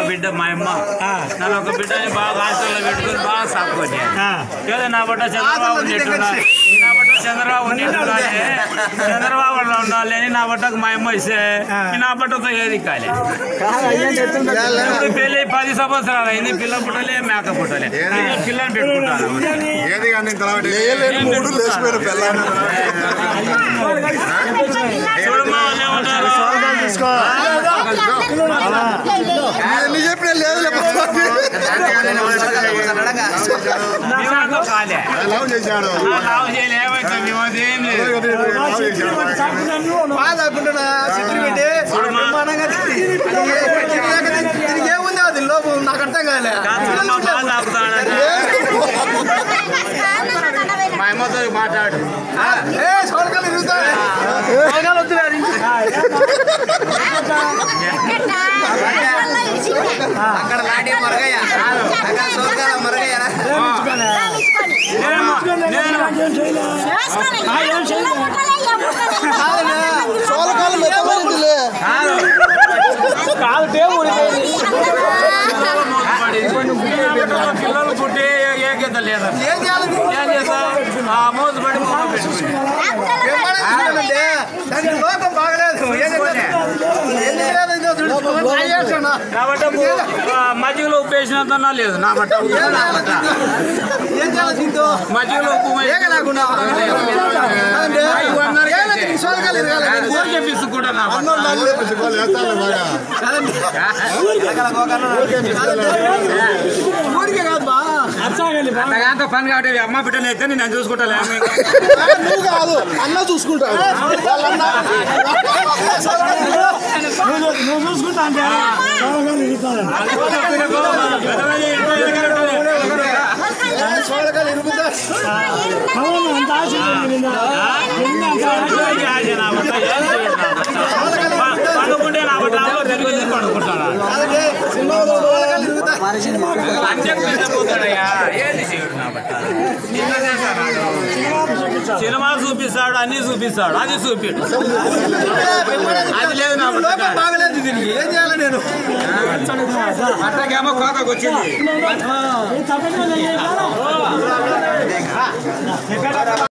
బిడ్డ మా అమ్మ ఆ. నన్ను ఒక బిడ్డని బాగా హాస్టల్లో పెట్టుకుని బాగా సాపుకొని ఆ. ఏదో నా బట్ట చంద్రబాబు ఉన్నట్టుండాలి నా బట్ట చంద్రబాబు ఉన్నట్టుండాలి చంద్రబాబు అట్లా ఉండాలి అని నా బట్టకు మా అమ్మ ఇస్తే నా బట్టతో ఏది కాలే ఇప్పుడు పెళ్లి పది సంవత్సరాలు అయింది పిల్ల పుట్టలే మేక పుట్టలే నేను పిల్లని పెట్టుకుంటాను ఏది కానీ తర్వాత మూడు లేచిపోయిన చూడమ్మా వాళ్ళు ఏమంటారు ఎన్ని చెప్పినా లేదు మేమంతా కాలే లవ్ చేశాడు నా లావు చేయలే ఏమైతే మేము అదేం లేదు లవ్ చేశాడు బాగా అనుకుంటున్నా చిత్రం పెట్టి బ్రహ్మాండంగా దీనికి ఏముంది అది లోపం నాకు అర్థం కాలే కాస్త బాగా తాపుతాడంట మా అమ్మతో మాట్లాడు ఏ సోడకాలు ఇరుగుతాయి సోడకాలు వద్దులే అది అక్కడ లాంటి మరగయ్య అక్కడ సోడకాల మరగయ్య సోడకాలు మెత్తబడిందిలే కాదు టేబుల్ పిల్లలు పుట్టి ఏ గీత లేదా ఏం చేయాలి ఏం చేస్తావు ఆ మోసపడి మొహం పెట్టుకుని అంటే దానికి లోకం బాగలేదు ఏం చేయాలి? ఎందుకు లేదు ఇదో చూడు. ట్రై చేస్తున్నా. నా బట్ట మజ్జిగలో ఉప్పు వేసినంత లేదు నా బట్ట ఏం నా చేయాలి బట్ట దీంతో? ఏం చేయాలి దీంతో? మజ్జిగలో ఉప్పు వేసి- ఏగ లేకుండా. అదంటే, ఏగ దీనికి సోలకాలు ఇరగాలి. దీనికి ఊరికే పిసుకుంటా నా బట్ట కాదండి. ఊరికే కాదు బా. అంతగాంత పని కాబట్టి అమ్మ బిడ్డలు అయితే నేను చూసుకుంటా నువ్వు కాదు అన్న చూసుకుంటాడు నువ్వు చూసుకుంటా అంటే సోలకాలు ఇరుగుతాడంట. సోలకాలు ఇరుగుతాయి అవును అంత ఆశ ఉంది నిన్న. నిన్న అంత ఆశ పడుకుంటే నా బట్ట తిరిగి పడుకుంటాను కాదండి సినిమాలో సోలకాలు ఇరుగుతాయి అంచెకు పోతాడయ్యా ఏది చేయడు నా బట్ట నిన్న చేశాడు సినిమా చూపిస్తాడు అన్ని చూపిస్తాడు అది చూపిడు అది లేదు నా బట్ట లోకం బాగలేదు దీనికి ఏం చేయాలి నేను అట్టకేమో కోతకు వచ్చింది ఈ తప్పకుండా